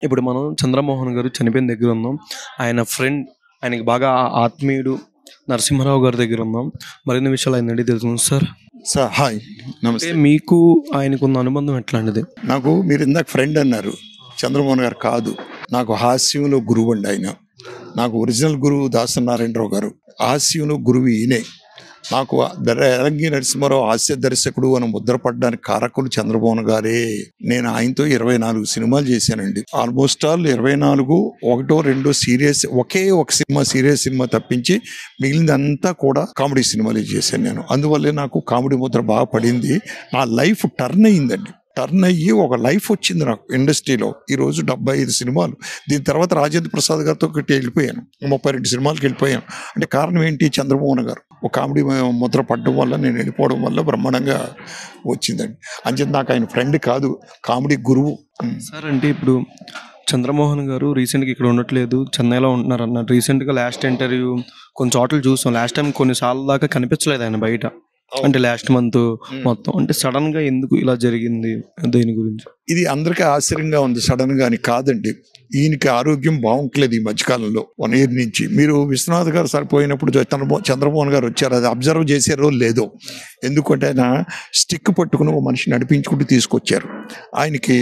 ఇప్పుడు మనం చంద్రమోహన్ గారు చనిపోయిన దగ్గర ఉన్నాం ఆయన ఫ్రెండ్ ఆయనకి బాగా ఆత్మీయుడు నరసింహారావు గారి దగ్గర ఉన్నాం మరిన్ని విషయాలు ఆయన అడిగి తెలుసుకుందాం సార్ సార్ హాయ్ అంటే నమస్తే మీకు ఆయనకున్న అనుబంధం ఎట్లాంటిది నాకు మీరు ఇందాక ఫ్రెండ్ అన్నారు చంద్రమోహన్ గారు కాదు నాకు హాస్యంలో గురువు అండి ఆయన నాకు ఒరిజినల్ గురువు దాసనారాయణరావు గారు హాస్యంలో గురువు ఈయనే నాకు ఎరంగి నరసింహారావు హాస్య దర్శకుడు అని ముద్రపడడానికి కారకులు చంద్రమోహన్ గారే నేను ఆయనతో ఇరవై నాలుగు సినిమాలు చేశానండి ఆల్మోస్ట్ ఆల్ ఇరవై నాలుగు ఒకటో రెండో సీరియస్ ఒకే ఒక సినిమా సీరియస్ సినిమా తప్పించి మిగిలిందంతా కూడా కామెడీ సినిమాలే చేశాను నేను అందువల్లే నాకు కామెడీ ముద్ర బాగా పడింది నా లైఫ్ టర్న్ అయ్యిందండి టర్న్ అయ్యి ఒక లైఫ్ వచ్చింది నాకు ఇండస్ట్రీలో ఈ రోజు డెబ్బై ఐదు సినిమాలు దీని తర్వాత రాజేంద్ర ప్రసాద్ గారితో ఒకటి వెళ్ళిపోయాను ముప్పై రెండు సినిమాలకి వెళ్ళిపోయాను అంటే కారణం ఏంటి చంద్రమోహన్ గారు ఒక కామెడీ ముద్ర పడడం వల్ల నేను వెళ్ళిపోవడం వల్ల బ్రహ్మాండంగా వచ్చిందండి అంచేత నాకు ఆయన ఫ్రెండ్ కాదు కామెడీ గురువు ఉమ్. సార్ అంటే ఇప్పుడు చంద్రమోహన్ గారు రీసెంట్గా ఇక్కడ ఉండట్లేదు చెన్నైలో ఉంటున్నారు అన్నారు రీసెంట్గా లాస్ట్ ఇంటర్వ్యూ కొన్ని చోట్ల చూసాం లాస్ట్ టైం కొన్ని సార్లు దాకా కనిపించలేదు ఆయన బయట అంటే లాస్ట్ మంత్ మొత్తం అంటే సడన్ గా ఎందుకు ఇలా జరిగింది దేని గురించి ఇది అందరికీ ఆశ్చర్యంగా ఉంది సడన్ గా అని కాదండి ఈయనకి ఆరోగ్యం బాగుంటలేదు ఈ మధ్యకాలంలో వన్ ఇయర్ నుంచి మీరు విశ్వనాథ్ గారు సరిపోయినప్పుడు చంద్రమో చంద్రమోహన్ గారు వచ్చారు అది అబ్జర్వ్ చేసారో లేదో ఎందుకంటే ఆయన స్టిక్ పట్టుకుని ఒక మనిషి నడిపించుకుంటూ తీసుకొచ్చారు ఆయనకి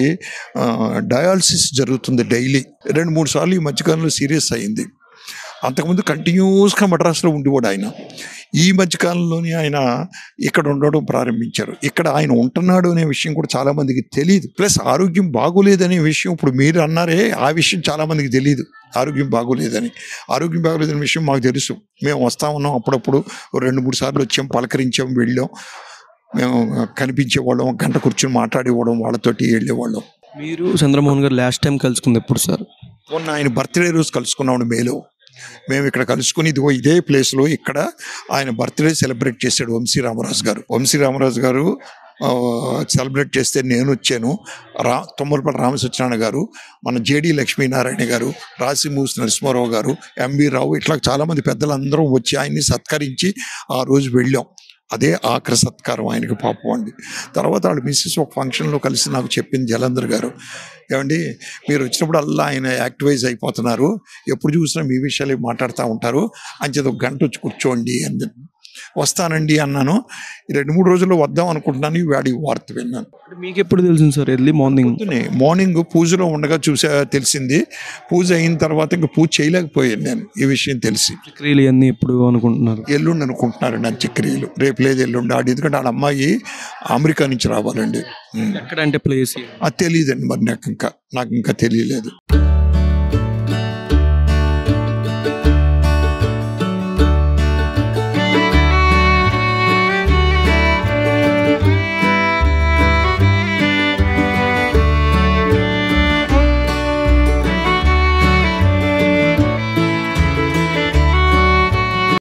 డయాలసిస్ జరుగుతుంది డైలీ రెండు మూడు సార్లు ఈ మధ్యకాలంలో సీరియస్ అయింది అంతకుముందు కంటిన్యూస్గా మద్రాసులో ఉండేవాడు ఆయన ఈ మధ్యకాలంలోనే ఆయన ఇక్కడ ఉండడం ప్రారంభించారు ఇక్కడ ఆయన ఉంటున్నాడు అనే విషయం కూడా చాలా మందికి తెలియదు ప్లస్ ఆరోగ్యం బాగోలేదనే విషయం ఇప్పుడు మీరు అన్నారే ఆ విషయం చాలా మందికి తెలియదు ఆరోగ్యం బాగోలేదని ఆరోగ్యం బాగోలేదనే విషయం మాకు తెలుసు మేము వస్తా ఉన్నాం అప్పుడప్పుడు ఓ రెండు మూడు సార్లు వచ్చాం పలకరించాం వెళ్ళాం మేము కనిపించేవాళ్ళం ఒక గంట కూర్చొని మాట్లాడేవాళ్ళం వాళ్ళతోటి వెళ్ళేవాళ్ళం మీరు చంద్రమోహన్ గారు లాస్ట్ టైం కలుసుకుంది ఎప్పుడు సార్ మొన్న ఆయన బర్త్డే రోజు కలుసుకున్నాం మేలో మేము ఇక్కడ కలుసుకుని ఇదిగో ఇదే ప్లేస్లో ఇక్కడ ఆయన బర్త్డే సెలబ్రేట్ చేశాడు వంశీ రామరాజు గారు వంశీ రామరాజు గారు సెలబ్రేట్ చేస్తే నేను వచ్చాను రా తొమ్మలపల్లి రామసత్యనారాయణ గారు మన జేడి లక్ష్మీనారాయణ గారు రాసిమూసి నరసింహారావు గారు ఎంబీ రావు ఇట్లా చాలామంది పెద్దలందరం వచ్చి ఆయన్ని సత్కరించి ఆ రోజు వెళ్ళాం అదే ఆఖరి సత్కారం ఆయనకి పాపం అండి తర్వాత వాళ్ళ మిస్సెస్ ఒక ఫంక్షన్లో కలిసి నాకు చెప్పింది జలంధర్ గారు ఏమండి మీరు వచ్చినప్పుడు అల్లా ఆయన యాక్టివైజ్ అయిపోతున్నారు ఎప్పుడు చూసినా మీ విషయాలు మాట్లాడుతూ ఉంటారు అంచేది ఒక గంట వచ్చి కూర్చోండి అంది వస్తానండి అన్నాను ఈ రెండు మూడు రోజుల్లో వద్దాం అనుకుంటున్నాను వాడి వార్త విన్నాను అంటే మీకు ఎప్పుడు తెలిసింది సార్ ఎర్లీ మార్నింగ్ పొద్దునే మార్నింగ్ పూజలో ఉండగా చూసా తెలిసింది పూజ అయిన తర్వాత ఇంకా పూజ చేయలేకపోయాను నేను ఈ విషయం తెలిసి క్రియలు అన్ని ఎప్పుడు అనుకుంటున్నారు ఎల్లుండి అనుకుంటున్నారు అంత్యక్రియలు రేపు లేదు ఎల్లుండి ఆడి ఎందుకంటే వాళ్ళ అమ్మాయి అమెరికా నుంచి రావాలండి ఉం. ఎక్కడ అంటే ప్లేస్ అది తెలియదండి మరి నాకు ఇంకా నాకు ఇంకా తెలియలేదు